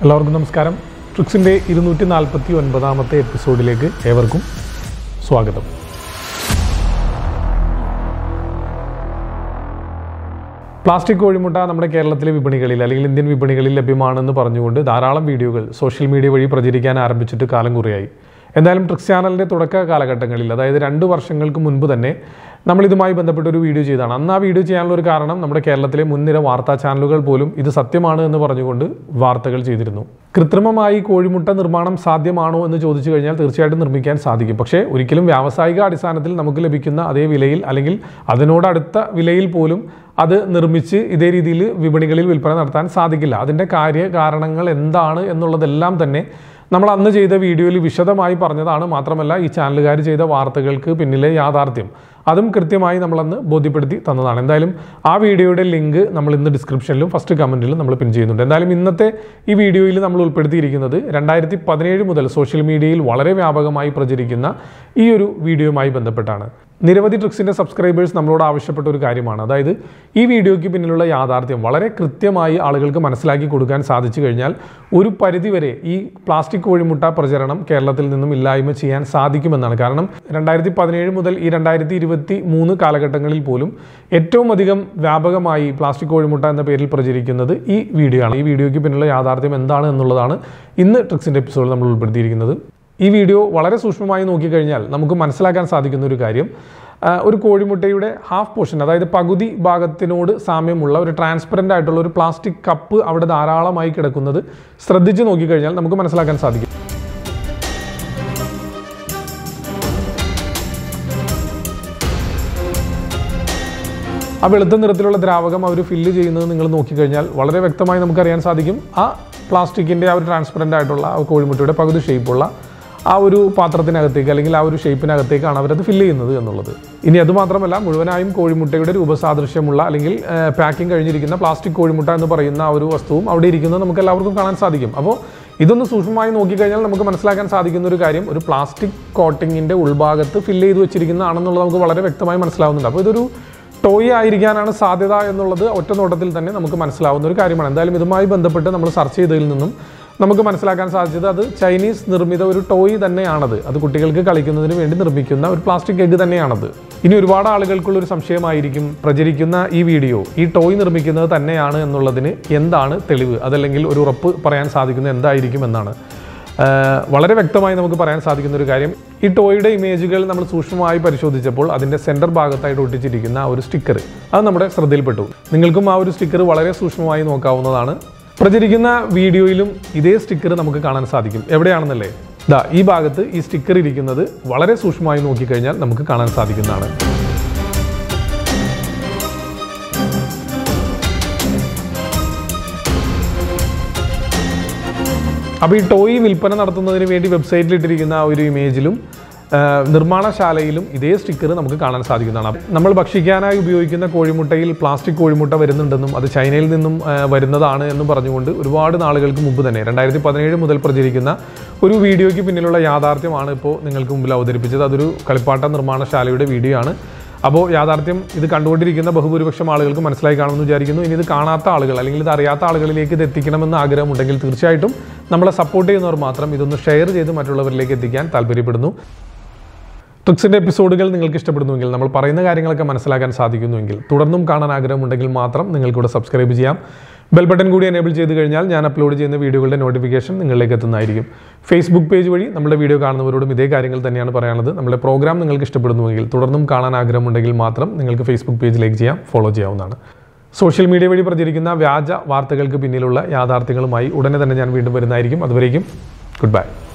എല്ലാവർക്കും നമസ്കാരം ട്രിക്സിൻ്റെ ഇരുന്നൂറ്റി നാൽപ്പത്തി ഒൻപതാമത്തെ എപ്പിസോഡിലേക്ക് ഏവർക്കും സ്വാഗതം പ്ലാസ്റ്റിക് കോഴിമുട്ട നമ്മുടെ കേരളത്തിലെ വിപണികളിൽ അല്ലെങ്കിൽ ഇന്ത്യൻ വിപണികളിൽ ലഭ്യമാണെന്ന് പറഞ്ഞുകൊണ്ട് ധാരാളം വീഡിയോകൾ സോഷ്യൽ മീഡിയ വഴി പ്രചരിക്കാൻ ആരംഭിച്ചിട്ട് കാലം കുറയായി എന്തായാലും ട്രിക്സ് ചാനലിൻ്റെ തുടക്ക കാലഘട്ടങ്ങളിൽ അതായത് രണ്ട് വർഷങ്ങൾക്ക് മുൻപ് തന്നെ നമ്മൾ ഇതുമായി ബന്ധപ്പെട്ട ഒരു വീഡിയോ ചെയ്തതാണ് അന്ന് ആ വീഡിയോ ചെയ്യാനുള്ള ഒരു കാരണം നമ്മുടെ കേരളത്തിലെ മുൻനിര വാർത്താ ചാനലുകൾ പോലും ഇത് സത്യമാണ് എന്ന് പറഞ്ഞുകൊണ്ട് വാർത്തകൾ ചെയ്തിരുന്നു കൃത്രിമമായി കോഴിമുട്ട നിർമ്മാണം സാധ്യമാണോ എന്ന് ചോദിച്ചു കഴിഞ്ഞാൽ തീർച്ചയായിട്ടും നിർമ്മിക്കാൻ സാധിക്കും പക്ഷേ ഒരിക്കലും വ്യാവസായിക അടിസ്ഥാനത്തിൽ നമുക്ക് ലഭിക്കുന്ന അതേ വിലയിൽ അല്ലെങ്കിൽ അതിനോടടുത്ത വിലയിൽ പോലും അത് നിർമ്മിച്ച് ഇതേ രീതിയിൽ വിപണികളിൽ വിൽപ്പന നടത്താൻ സാധിക്കില്ല അതിൻ്റെ കാര്യ കാരണങ്ങൾ എന്താണ് എന്നുള്ളതെല്ലാം തന്നെ നമ്മൾ അന്ന് ചെയ്ത വീഡിയോയിൽ വിശദമായി പറഞ്ഞതാണ് മാത്രമല്ല ഈ ചാനലുകാർ ചെയ്ത വാർത്തകൾക്ക് പിന്നിലെ യാഥാർത്ഥ്യം അതും കൃത്യമായി നമ്മളന്ന് ബോധ്യപ്പെടുത്തി തന്നതാണ് എന്തായാലും ആ വീഡിയോയുടെ ലിങ്ക് നമ്മൾ ഇന്ന് ഡിസ്ക്രിപ്ഷനിലും ഫസ്റ്റ് കമൻറ്റിലും നമ്മൾ പിൻ ചെയ്യുന്നുണ്ട് എന്തായാലും ഇന്നത്തെ ഈ വീഡിയോയിൽ നമ്മൾ ഉൾപ്പെടുത്തിയിരിക്കുന്നത് രണ്ടായിരത്തി പതിനേഴ് മുതൽ സോഷ്യൽ മീഡിയയിൽ വളരെ വ്യാപകമായി പ്രചരിക്കുന്ന ഈ ഒരു വീഡിയോയുമായി ബന്ധപ്പെട്ടാണ് നിരവധി ട്രിക്സിൻ്റെ സബ്സ്ക്രൈബേഴ്സ് നമ്മളോട് ആവശ്യപ്പെട്ട ഒരു കാര്യമാണ് അതായത് ഈ വീഡിയോയ്ക്ക് പിന്നിലുള്ള യാഥാർത്ഥ്യം വളരെ കൃത്യമായി ആളുകൾക്ക് മനസ്സിലാക്കി കൊടുക്കാൻ സാധിച്ചു കഴിഞ്ഞാൽ ഒരു പരിധിവരെ ഈ പ്ലാസ്റ്റിക് കോഴിമുട്ട പ്രചരണം കേരളത്തിൽ നിന്നും ഇല്ലായ്മ ചെയ്യാൻ സാധിക്കുമെന്നാണ് കാരണം രണ്ടായിരത്തി പതിനേഴ് മുതൽ ഈ രണ്ടായിരത്തി ഇരുപത്തി മൂന്ന് കാലഘട്ടങ്ങളിൽ പോലും ഏറ്റവും അധികം വ്യാപകമായി പ്ലാസ്റ്റിക് കോഴിമുട്ട എന്ന പേരിൽ പ്രചരിക്കുന്നത് ഈ വീഡിയോ ആണ് ഈ വീഡിയോയ്ക്ക് പിന്നിലുള്ള യാഥാർത്ഥ്യം എന്താണ് എന്നുള്ളതാണ് ഇന്ന് ട്രിക്സിൻ്റെ എപ്പിസോഡിൽ നമ്മൾ ഉൾപ്പെടുത്തിയിരിക്കുന്നത് ഈ വീഡിയോ വളരെ സൂക്ഷ്മമായി നോക്കിക്കഴിഞ്ഞാൽ നമുക്ക് മനസ്സിലാക്കാൻ സാധിക്കുന്ന ഒരു കാര്യം ആ, ഒരു കോഴിമുട്ടയുടെ ഹാഫ് പോർഷൻ അതായത് പകുതി ഭാഗത്തിനോട് സാമ്യമുള്ള ഒരു ട്രാൻസ്പെറൻ്റ് ആയിട്ടുള്ള ഒരു പ്ലാസ്റ്റിക് കപ്പ് അവിടെ ധാരാളമായി കിടക്കുന്നത് ശ്രദ്ധിച്ച് നോക്കിക്കഴിഞ്ഞാൽ നമുക്ക് മനസ്സിലാക്കാൻ സാധിക്കും ആ വെളുത്ത നിറത്തിലുള്ള ദ്രാവകം അവർ ഫില്ല് ചെയ്യുന്നത് നിങ്ങൾ നോക്കിക്കഴിഞ്ഞാൽ വളരെ വ്യക്തമായി നമുക്കറിയാൻ സാധിക്കും ആ പ്ലാസ്റ്റിക്കിൻ്റെ ആ ഒരു ട്രാൻസ്പെറൻ്റ് ആയിട്ടുള്ള ആ കോഴിമുട്ടയുടെ പകുതി ഷേപ്പുള്ള ആ ഒരു പാത്രത്തിനകത്തേക്ക് അല്ലെങ്കിൽ ആ ഒരു ഷേപ്പിനകത്തേക്കാണ് അവരത് ഫില്ല് ചെയ്യുന്നത് എന്നുള്ളത് ഇനി അതുമാത്രമല്ല മുഴുവനായും കോഴിമുട്ടയുടെ രൂപസാദൃശ്യമുള്ള അല്ലെങ്കിൽ പാക്കിംഗ് കഴിഞ്ഞിരിക്കുന്ന പ്ലാസ്റ്റിക് കോഴിമുട്ട എന്ന് പറയുന്ന ആ ഒരു വസ്തുവും അവിടെ ഇരിക്കുന്നത് നമുക്ക് എല്ലാവർക്കും കാണാൻ സാധിക്കും അപ്പോൾ ഇതൊന്ന് സൂക്ഷ്മമായി നോക്കിക്കഴിഞ്ഞാൽ നമുക്ക് മനസ്സിലാക്കാൻ സാധിക്കുന്ന ഒരു കാര്യം ഒരു പ്ലാസ്റ്റിക് കോട്ടിങ്ങിൻ്റെ ഉൾഭാഗത്ത് ഫില്ല് ചെയ്ത് വെച്ചിരിക്കുന്നതാണെന്നുള്ളത് നമുക്ക് വളരെ വ്യക്തമായി മനസ്സിലാവുന്നുണ്ട് അപ്പോൾ ഇതൊരു ടോയ് ആയിരിക്കാനാണ് സാധ്യത എന്നുള്ളത് ഒറ്റ നോട്ടത്തിൽ തന്നെ നമുക്ക് മനസ്സിലാവുന്ന ഒരു കാര്യമാണ് എന്തായാലും ഇതുമായി ബന്ധപ്പെട്ട് നമ്മൾ സെർച്ച് ചെയ്തതിൽ നിന്നും നമുക്ക് മനസ്സിലാക്കാൻ സാധിച്ചത് അത് ചൈനീസ് നിർമ്മിത ഒരു ടോയ് തന്നെയാണത് അത് കുട്ടികൾക്ക് കളിക്കുന്നതിന് വേണ്ടി നിർമ്മിക്കുന്ന ഒരു പ്ലാസ്റ്റിക് എഗ് തന്നെയാണത് ഇനി ഒരുപാട് ആളുകൾക്കുള്ള ഒരു സംശയമായിരിക്കും പ്രചരിക്കുന്ന ഈ വീഡിയോ ഈ ടോയ് നിർമ്മിക്കുന്നത് തന്നെയാണ് എന്നുള്ളതിന് എന്താണ് തെളിവ് അതല്ലെങ്കിൽ ഒരു ഉറപ്പ് പറയാൻ സാധിക്കുന്നത് എന്തായിരിക്കും എന്നാണ് ആഹ് വളരെ വ്യക്തമായി നമുക്ക് പറയാൻ സാധിക്കുന്ന ഒരു കാര്യം ഈ ടോയുടെ ഇമേജുകൾ നമ്മൾ സൂക്ഷ്മമായി പരിശോധിച്ചപ്പോൾ അതിൻ്റെ സെൻറ്റർ ഭാഗത്തായിട്ട് ഒട്ടിച്ചിരിക്കുന്ന ആ ഒരു സ്റ്റിക്കർ അത് നമ്മുടെ ശ്രദ്ധയിൽപ്പെട്ടു നിങ്ങൾക്കും ആ ഒരു സ്റ്റിക്കർ വളരെ സൂക്ഷ്മമായി നോക്കാവുന്നതാണ് പ്രചരിക്കുന്ന വീഡിയോയിലും ഇതേ സ്റ്റിക്കർ നമുക്ക് കാണാൻ സാധിക്കും എവിടെയാണെന്നല്ലേ ദാ ഈ ഭാഗത്ത് ഈ സ്റ്റിക്കർ ഇരിക്കുന്നത് വളരെ സൂക്ഷ്മമായി നോക്കിക്കഴിഞ്ഞാൽ നമുക്ക് കാണാൻ സാധിക്കുന്നതാണ് അപ്പോൾ ഈ ടോയ് വിൽപ്പന നടത്തുന്നതിന് വേണ്ടി വെബ്സൈറ്റിൽ ഇട്ടിരിക്കുന്ന ആ ഒരു ഇമേജിലും ആ, നിർമ്മാണശാലയിലും ഇതേ സ്റ്റിക്കർ നമുക്ക് കാണാൻ സാധിക്കുന്നതാണ് നമ്മൾ ഭക്ഷിക്കാനായി ഉപയോഗിക്കുന്ന കോഴിമുട്ടയിൽ പ്ലാസ്റ്റിക് കോഴിമുട്ട വരുന്നുണ്ടെന്നും അത് ചൈനയിൽ നിന്നും ആ, വരുന്നതാണ് എന്നും പറഞ്ഞുകൊണ്ട് ഒരുപാട് നാളുകൾക്ക് മുമ്പ് തന്നെ രണ്ടായിരത്തി പതിനേഴ് മുതൽ പ്രചരിക്കുന്ന ഒരു വീഡിയോയ്ക്ക് പിന്നിലുള്ള യാഥാർത്ഥ്യമാണ് ഇപ്പോൾ നിങ്ങൾക്ക് മുമ്പിൽ അവതരിപ്പിച്ചത് അതൊരു കളിപ്പാട്ട നിർമ്മാണശാലയുടെ വീഡിയോ ആണ് അപ്പോൾ യാഥാർത്ഥ്യം ഇത് കണ്ടുകൊണ്ടിരിക്കുന്ന ബഹുഭൂരിപക്ഷം ആളുകൾക്ക് മനസ്സിലായി കാണുമെന്ന് വിചാരിക്കുന്നു ഇനി ഇത് കാണാത്ത ആളുകൾ അല്ലെങ്കിൽ ഇത് അറിയാത്ത ആളുകളിലേക്ക് ഇത് എത്തിക്കണമെന്ന് ആഗ്രഹമുണ്ടെങ്കിൽ തീർച്ചയായിട്ടും നമ്മളെ സപ്പോർട്ട് ചെയ്യുന്നവർ മാത്രം ഇതൊന്ന് ഷെയർ ചെയ്ത് മറ്റുള്ളവരിലേക്ക് എത്തിക്കാൻ താല്പര്യപ്പെടുന്നു ട്രിക്സിൻ്റെ എപ്പിസോഡുകൾ നിങ്ങൾക്ക് ഇഷ്ടപ്പെടുന്നുവെങ്കിൽ നമ്മൾ പറയുന്ന കാര്യങ്ങളൊക്കെ മനസ്സിലാക്കാൻ സാധിക്കുന്നുവെങ്കിൽ തുടർന്നും കാണാൻ ആഗ്രഹമുണ്ടെങ്കിൽ മാത്രം നിങ്ങൾക്കൂടെ സബ്സ്ക്രൈബ് ചെയ്യാം ബെൽ ബട്ടൺ കൂടി എനേബിൾ ചെയ്ത് കഴിഞ്ഞാൽ ഞാൻ അപ്ലോഡ് ചെയ്യുന്ന വീഡിയോകളുടെ നോട്ടിഫിക്കേഷൻ നിങ്ങളിലേക്ക് എത്തുന്നതായിരിക്കും ഫേസ്ബുക്ക് പേജ് വഴി നമ്മുടെ വീഡിയോ കാണുന്നവരോടും ഇതേ കാര്യങ്ങൾ തന്നെയാണ് പറയാനുള്ളത് നമ്മുടെ പ്രോഗ്രാം നിങ്ങൾക്ക് ഇഷ്ടപ്പെടുന്നുവെങ്കിൽ തുടർന്നും കാണാൻ ആഗ്രഹമുണ്ടെങ്കിൽ മാത്രം നിങ്ങൾക്ക് ഫേസ്ബുക്ക് പേജ് ലൈക്ക് ചെയ്യാം ഫോളോ ചെയ്യാവുന്നതാണ് സോഷ്യൽ മീഡിയ വഴി പ്രചരിക്കുന്ന വ്യാജ വാർത്തകൾക്ക് പിന്നിലുള്ള യാഥാർത്ഥ്യങ്ങളുമായി ഉടനെ തന്നെ ഞാൻ വീണ്ടും വരുന്നതായിരിക്കും അതുവരേക്കും ഗുഡ് ബൈ